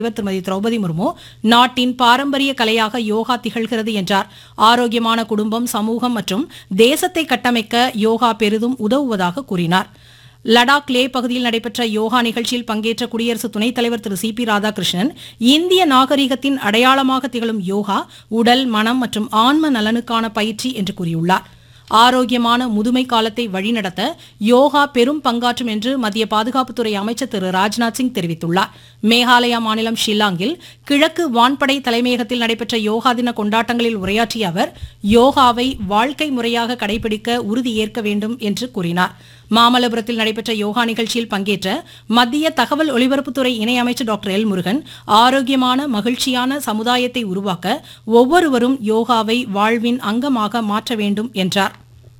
தலைவர் திருமதி திரௌபதி முர்மு நாட்டின் பாரம்பரிய கலையாக யோகா திகழ்கிறது என்றார் ஆரோக்கியமான குடும்பம் சமூகம் மற்றும் தேசத்தை கட்டமைக்க யோகா பெரிதும் உதவுவதாக கூறினார் லடாக் லே பகுதியில் நடைபெற்ற யோகா நிகழ்ச்சியில் பங்கேற்ற குடியரசு துணைத் தலைவர் திரு சி பி ராதாகிருஷ்ணன் இந்திய நாகரிகத்தின் அடையாளமாக திகழும் யோகா உடல் மனம் மற்றும் ஆன்ம நலனுக்கான பயிற்சி என்று கூறியுள்ளார் ஆரோக்கியமான முதுமை காலத்தை வழிநடத்த யோகா பெரும் பங்காற்றும் என்று மத்திய பாதுகாப்புத்துறை அமைச்சர் திரு ராஜ்நாத் சிங் தெரிவித்துள்ளார் மேகாலயா மாநிலம் ஷில்லாங்கில் கிழக்கு வான்படை தலைமையகத்தில் நடைபெற்ற யோகா தின கொண்டாட்டங்களில் உரையாற்றிய அவர் யோகாவை வாழ்க்கை முறையாக கடைபிடிக்க உறுதியேற்க வேண்டும் என்று கூறினார் மாமல்லபுரத்தில் நடைபெற்ற யோகா நிகழ்ச்சியில் பங்கேற்ற மத்திய தகவல் ஒலிபரப்புத்துறை இணையமைச்சர் டாக்டர் எல் முருகன் ஆரோக்கியமான மகிழ்ச்சியான சமுதாயத்தை உருவாக்க ஒவ்வொருவரும் யோகாவை வாழ்வின் அங்கமாக மாற்ற வேண்டும் என்றார்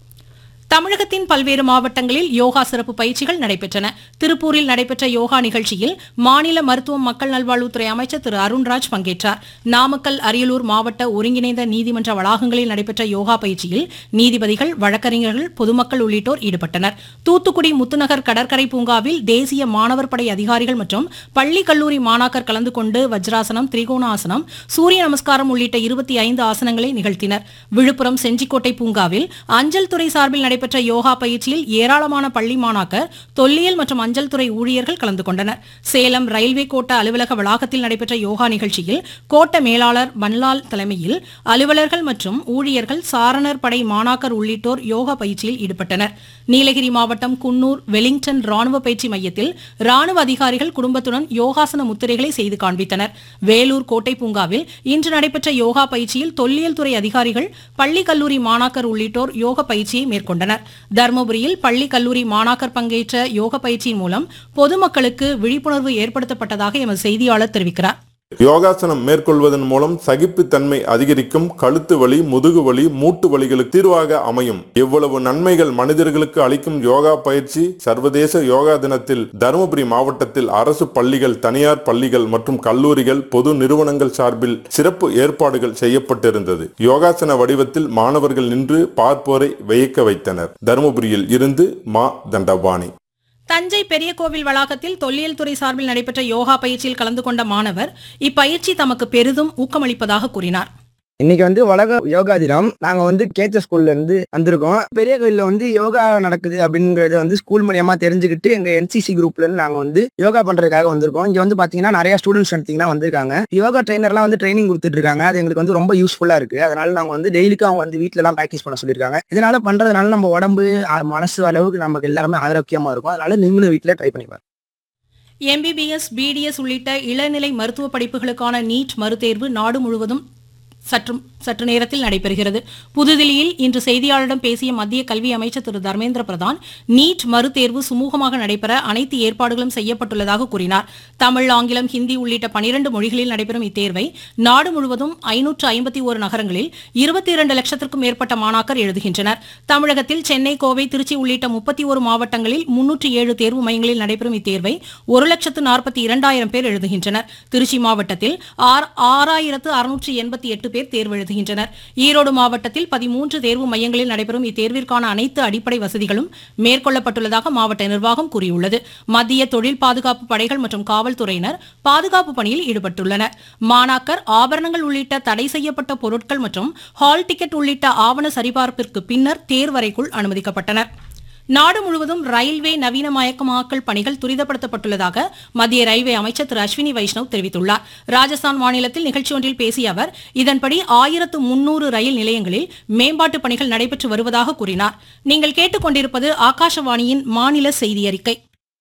தமிழகத்தின் பல்வேறு மாவட்டங்களில் யோகா சிறப்பு பயிற்சிகள் நடைபெற்றன திருப்பூரில் நடைபெற்ற யோகா நிகழ்ச்சியில் மாநில மருத்துவம் மக்கள் நல்வாழ்வுத்துறை அமைச்சர் திரு அருண்ராஜ் பங்கேற்றார் நாமக்கல் அரியலூர் மாவட்ட ஒருங்கிணைந்த நீதிமன்ற வளாகங்களில் நடைபெற்ற யோகா பயிற்சியில் நீதிபதிகள் வழக்கறிஞர்கள் பொதுமக்கள் உள்ளிட்டோர் ஈடுபட்டனர் தூத்துக்குடி முத்துநகர் கடற்கரை பூங்காவில் தேசிய மாணவர் படை அதிகாரிகள் மற்றும் பள்ளி கல்லூரி மாணாக்கர் கலந்து கொண்டு வஜ்ராசனம் திரிகோணாசனம் சூரிய நமஸ்காரம் உள்ளிட்ட இருபத்தி ஐந்து ஆசனங்களை நிகழ்த்தினர் விழுப்புரம் செஞ்சிக்கோட்டை பூங்காவில் அஞ்சல் துறை சார்பில் நடைபெற்ற யோகா பயிற்சியில் ஏராளமான பள்ளி மாணாக்கர் தொல்லியல் மற்றும் அஞ்சல் துறை ஊழியர்கள் கலந்து கொண்டனர் சேலம் ரயில்வே கோட்ட அலுவலக வளாகத்தில் நடைபெற்ற யோகா நிகழ்ச்சியில் கோட்ட மேலாளர் பன்லால் தலைமையில் அலுவலர்கள் மற்றும் ஊழியர்கள் சாரணர் படை மாணாக்கர் உள்ளிட்டோர் யோகா பயிற்சியில் ஈடுபட்டனர் நீலகிரி மாவட்டம் குன்னூர் வெலிங்டன் ராணுவ பயிற்சி மையத்தில் ராணுவ அதிகாரிகள் குடும்பத்துடன் யோகாசன முத்திரைகளை செய்து காண்பித்தனர் வேலூர் கோட்டை பூங்காவில் இன்று நடைபெற்ற யோகா பயிற்சியில் தொல்லியல் துறை அதிகாரிகள் பள்ளி கல்லூரி மாணாக்கர் உள்ளிட்டோர் யோக பயிற்சியை மேற்கொண்டனர் தருமபுரியில் பள்ளி கல்லூரி மாணாக்கர் பங்கேற்ற யோக பயிற்சியின் மூலம் பொதுமக்களுக்கு விழிப்புணர்வு ஏற்படுத்தப்பட்டதாக எமது செய்தியாளர் தெரிவிக்கிறார் யோகாசனம் மேற்கொள்வதன் மூலம் சகிப்புத்தன்மை அதிகரிக்கும் கழுத்து வலி முதுகு வலி மூட்டு வலிகளுக்கு தீர்வாக அமையும் எவ்வளவு நன்மைகள் மனிதர்களுக்கு அளிக்கும் யோகா பயிற்சி சர்வதேச யோகா தினத்தில் தருமபுரி மாவட்டத்தில் அரசு பள்ளிகள் தனியார் பள்ளிகள் மற்றும் கல்லூரிகள் பொது நிறுவனங்கள் சார்பில் சிறப்பு ஏற்பாடுகள் செய்யப்பட்டிருந்தது யோகாசன வடிவத்தில் மாணவர்கள் நின்று பார்ப்போரை வியக்க வைத்தனர் தருமபுரியில் இருந்து மா தண்டபாணி தஞ்சை பெரிய கோவில் வளாகத்தில் தொல்லியல் துறை சார்பில் நடைபெற்ற யோகா பயிற்சியில் கலந்து கொண்ட மாணவர் இப்பயிற்சி தமக்கு பெரிதும் ஊக்கமளிப்பதாக கூறினார் இன்னைக்கு வந்து உலக யோகா தினம் நாங்க வந்து கேச்ச ஸ்கூல்ல இருந்து வந்திருக்கோம் பெரிய கோயில்ல வந்து யோகா நடக்குது அப்படிங்கறத வந்து ஸ்கூல் மூலியமா தெரிஞ்சுக்கிட்டு எங்க என்சிசி குரூப்ல இருந்து நாங்க வந்து யோகா பண்றதுக்காக வந்திருக்கோம் இங்க வந்து பாத்தீங்கன்னா நிறைய ஸ்டூடெண்ட்ஸ் எடுத்தீங்கன்னா வந்திருக்காங்க யோகா ட்ரைனர்லாம் வந்து ட்ரைனிங் கொடுத்துட்டு இருக்காங்க அது எங்களுக்கு வந்து ரொம்ப யூஸ்ஃபுல்லா இருக்கு அதனால நாங்க வந்து டெய்லிக்கும் அவங்க வந்து வீட்ல எல்லாம் ப்ராக்டிஸ் பண்ண சொல்லியிருக்காங்க இதனால பண்றதுனால நம்ம உடம்பு அஹ், மனசு அளவுக்கு நமக்கு எல்லாருமே ஆரோக்கியமா இருக்கும் அதனால நீங்களும் வீட்ல ட்ரை பண்ணி பாருங்க எம்பிபிஎஸ் பிடிஎஸ் உள்ளிட்ட இளநிலை மருத்துவ படிப்புகளுக்கான நீட் மறுதேர்வு நாடு முழுவதும் சற்று சற்று நேரத்தில் நடைபெறுகிறது புதுதில்லியில் இன்று செய்தியாளரிடம் பேசிய மத்திய கல்வி அமைச்சர் திரு தர்மேந்திர பிரதான் நீட் மறுதேர்வு சுமூகமாக நடைபெற அனைத்து ஏற்பாடுகளும் செய்யப்பட்டுள்ளதாக கூறினார் தமிழ் ஆங்கிலம் ஹிந்தி உள்ளிட்ட பனிரண்டு மொழிகளில் நடைபெறும் இத்தேர்வை நாடு முழுவதும் ஐநூற்று ஐம்பத்தி ஒரு நகரங்களில் இருபத்தி இரண்டு லட்சத்திற்கும் மேற்பட்ட மாணாக்கர் எழுதுகின்றனர் தமிழகத்தில் சென்னை கோவை திருச்சி உள்ளிட்ட முப்பத்தி ஒரு மாவட்டங்களில் முன்னூற்றி ஏழு தேர்வு மையங்களில் நடைபெறும் இத்தேர்வை ஒரு லட்சத்து நாற்பத்தி இரண்டாயிரம் பேர் எழுதுகின்றனர் திருச்சி மாவட்டத்தில் ஆர்- ஆறாயிரத்து அறுநூற்று எண்பத்தி எட்டு பேர் தேர்வு எழுதுகின்றனர் ஈரோடு மாவட்டத்தில் பதிமூன்று தேர்வு மையங்களில் நடைபெறும் இத்தேர்விற்கான அனைத்து அடிப்படை வசதிகளும் மேற்கொள்ளப்பட்டுள்ளதாக மாவட்ட நிர்வாகம் கூறியுள்ளது மத்திய தொழில் பாதுகாப்பு படைகள் மற்றும் காவல்துறையினர் பாதுகாப்பு பணியில் ஈடுபட்டுள்ளனர் மாணாக்கர் ஆபரணங்கள் உள்ளிட்ட தடை செய்யப்பட்ட பொருட்கள் மற்றும் ஹால் டிக்கெட் உள்ளிட்ட ஆவண சரிபார்ப்பிற்கு பின்னர் தேர்வறைக்குள் அனுமதிக்கப்பட்டனர் நாடு முழுவதும் ரயில்வே நவீனமயமாக்கல் பணிகள் துரிதப்படுத்தப்பட்டுள்ளதாக மத்திய ரயில்வே அமைச்சர் திரு அஸ்வினி வைஷ்ணவ் தெரிவித்துள்ளார் ராஜஸ்தான் மாநிலத்தில் நிகழ்ச்சி ஒன்றில் பேசிய அவர் இதன்படி ஆயிரத்து முன்னூறு ரயில் நிலையங்களில் மேம்பாட்டு பணிகள் நடைபெற்று வருவதாக கூறினார் நீங்கள் கேட்டுக்கொண்டிருப்பது ஆகாஷவாணியின் மாநில செய்தி அறிக்கை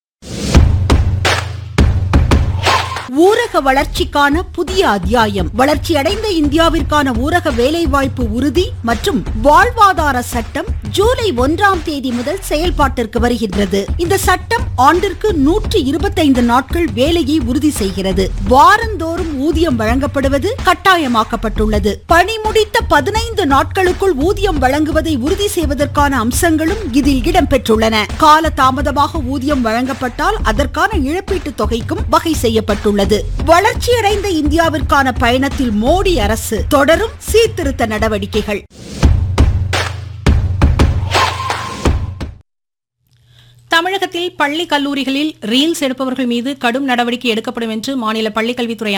ஊரக வளர்ச்சிக்கான புதிய அத்தியாயம் வளர்ச்சியடைந்த இந்தியாவிற்கான ஊரக வேலைவாய்ப்பு உறுதி மற்றும் வாழ்வாதார சட்டம் ஜூலை ஒன்றாம் தேதி முதல் செயல்பாட்டிற்கு வருகின்றது இந்த சட்டம் ஆண்டிற்கு நூற்று இருபத்தைந்து நாட்கள் வேலையை உறுதி செய்கிறது வாரந்தோறும் ஊதியம் வழங்கப்படுவது கட்டாயமாக்கப்பட்டுள்ளது பணி முடித்த பதினைந்து நாட்களுக்குள் ஊதியம் வழங்குவதை உறுதி செய்வதற்கான அம்சங்களும் இதில் இடம்பெற்றுள்ளன கால தாமதமாக ஊதியம் வழங்கப்பட்டால் அதற்கான இழப்பீட்டுத் தொகைக்கும் வகை செய்யப்பட்டுள்ளது வளர்ச்சியடைந்த இந்தியாவிற்கான பயணத்தில் மோடி அரசு தொடரும் சீர்திருத்த நடவடிக்கைகள் தமிழகத்தில் பள்ளி கல்லூரிகளில் ரீல்ஸ் எடுப்பவர்கள் மீது கடும் நடவடிக்கை எடுக்கப்படும் என்று மாநில பள்ளிக்கல்வித்துறை